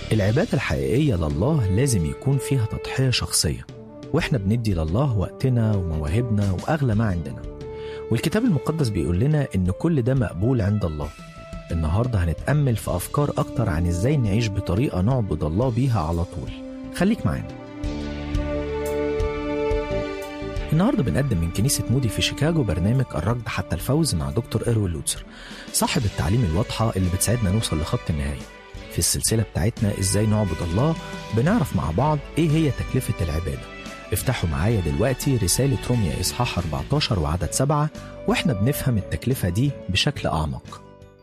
العبادة الحقيقية لله لازم يكون فيها تضحية شخصية وإحنا بندي لله وقتنا ومواهبنا وأغلى ما عندنا والكتاب المقدس بيقول لنا إن كل ده مقبول عند الله النهاردة هنتأمل في أفكار أكتر عن إزاي نعيش بطريقة نعبد الله بيها على طول خليك معانا النهارده بنقدم من كنيسة مودي في شيكاغو برنامج الركض حتى الفوز مع دكتور إيروين لوتسر صاحب التعليم الواضحة اللي بتساعدنا نوصل لخط النهاية في السلسلة بتاعتنا إزاي نعبد الله بنعرف مع بعض إيه هي تكلفة العبادة افتحوا معايا دلوقتي رسالة روميا إصحاح 14 وعدد 7 وإحنا بنفهم التكلفة دي بشكل أعمق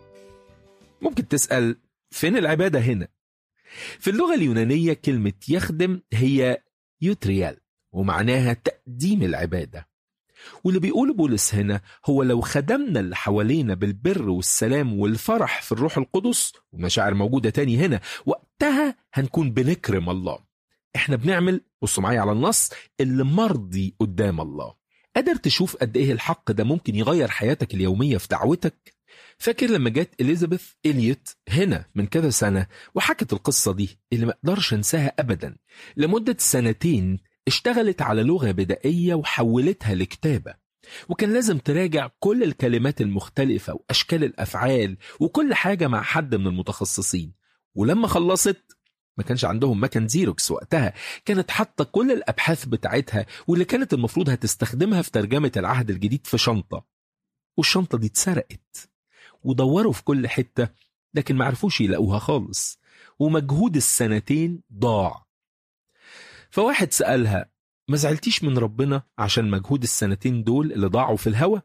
ممكن تسأل فين العبادة هنا؟ في اللغة اليونانية كلمة يخدم هي يوتريال ومعناها تقديم العبادة واللي بيقوله بولس هنا هو لو خدمنا اللي حوالينا بالبر والسلام والفرح في الروح القدس ومشاعر موجودة تاني هنا وقتها هنكون بنكرم الله احنا بنعمل بصوا معايا على النص اللي مرضي قدام الله قادر تشوف قد ايه الحق ده ممكن يغير حياتك اليومية في دعوتك فاكر لما جت إليزابيث إليوت هنا من كذا سنة وحكت القصة دي اللي ما اقدرش انساها أبدا لمدة سنتين اشتغلت على لغة بدائية وحولتها لكتابة وكان لازم تراجع كل الكلمات المختلفة وأشكال الأفعال وكل حاجة مع حد من المتخصصين ولما خلصت ما كانش عندهم مكان زيروكس وقتها كانت حاطة كل الأبحاث بتاعتها واللي كانت المفروض هتستخدمها في ترجمة العهد الجديد في شنطة والشنطة دي اتسرقت ودوروا في كل حتة لكن معرفوش يلاقوها خالص ومجهود السنتين ضاع فواحد سألها ما زعلتيش من ربنا عشان مجهود السنتين دول اللي ضاعوا في الهوا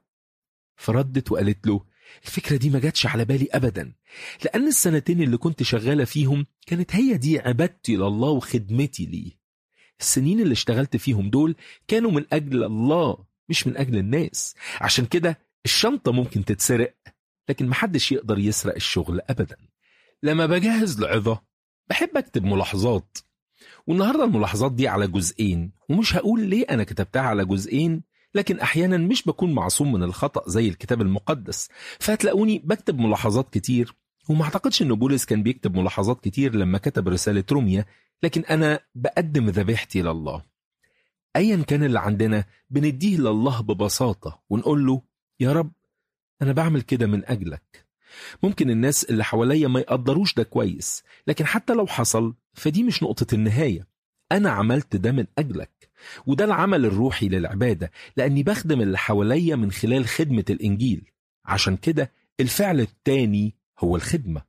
فردت وقالت له الفكرة دي ما جاتش على بالي أبدا لأن السنتين اللي كنت شغالة فيهم كانت هي دي عبادتي لله وخدمتي ليه السنين اللي اشتغلت فيهم دول كانوا من أجل الله مش من أجل الناس عشان كده الشنطة ممكن تتسرق لكن محدش يقدر يسرق الشغل أبدا لما بجهز لعظة بحب أكتب ملاحظات والنهاردة الملاحظات دي على جزئين ومش هقول ليه أنا كتبتها على جزئين لكن أحيانا مش بكون معصوم من الخطأ زي الكتاب المقدس فهتلاقوني بكتب ملاحظات كتير وما اعتقدش ان بولس كان بيكتب ملاحظات كتير لما كتب رسالة روميا لكن أنا بقدم ذبيحتي لله أيا كان اللي عندنا بنديه لله ببساطة ونقول له يا رب أنا بعمل كده من أجلك ممكن الناس اللي حواليا ما يقدروش ده كويس لكن حتى لو حصل فدي مش نقطة النهاية أنا عملت ده من أجلك وده العمل الروحي للعبادة لأني بخدم اللي حواليا من خلال خدمة الإنجيل عشان كده الفعل التاني هو الخدمة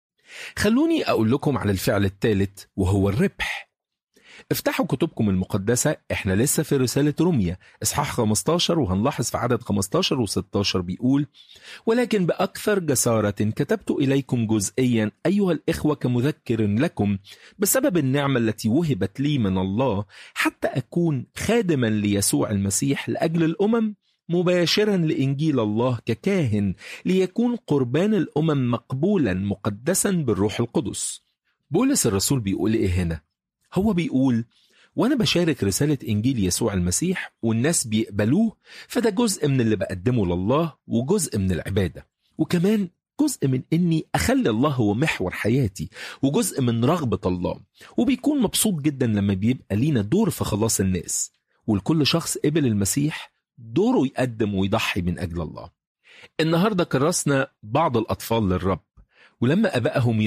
خلوني أقول لكم على الفعل الثالث وهو الربح افتحوا كتبكم المقدسة احنا لسه في رسالة روميا اصحاح 15 وهنلاحظ في عدد 15 و16 بيقول ولكن بأكثر جسارة كتبت إليكم جزئيا أيها الإخوة كمذكر لكم بسبب النعمة التي وهبت لي من الله حتى أكون خادما ليسوع المسيح لأجل الأمم مباشرا لإنجيل الله ككاهن ليكون قربان الأمم مقبولا مقدسا بالروح القدس بولس الرسول بيقول إيه هنا؟ هو بيقول وانا بشارك رسالة انجيل يسوع المسيح والناس بيقبلوه فده جزء من اللي بقدمه لله وجزء من العبادة وكمان جزء من اني اخلي الله هو محور حياتي وجزء من رغبة الله وبيكون مبسوط جدا لما بيبقى لينا دور في خلاص الناس ولكل شخص قبل المسيح دوره يقدم ويضحي من اجل الله النهارده كرسنا بعض الاطفال للرب ولما ابائهم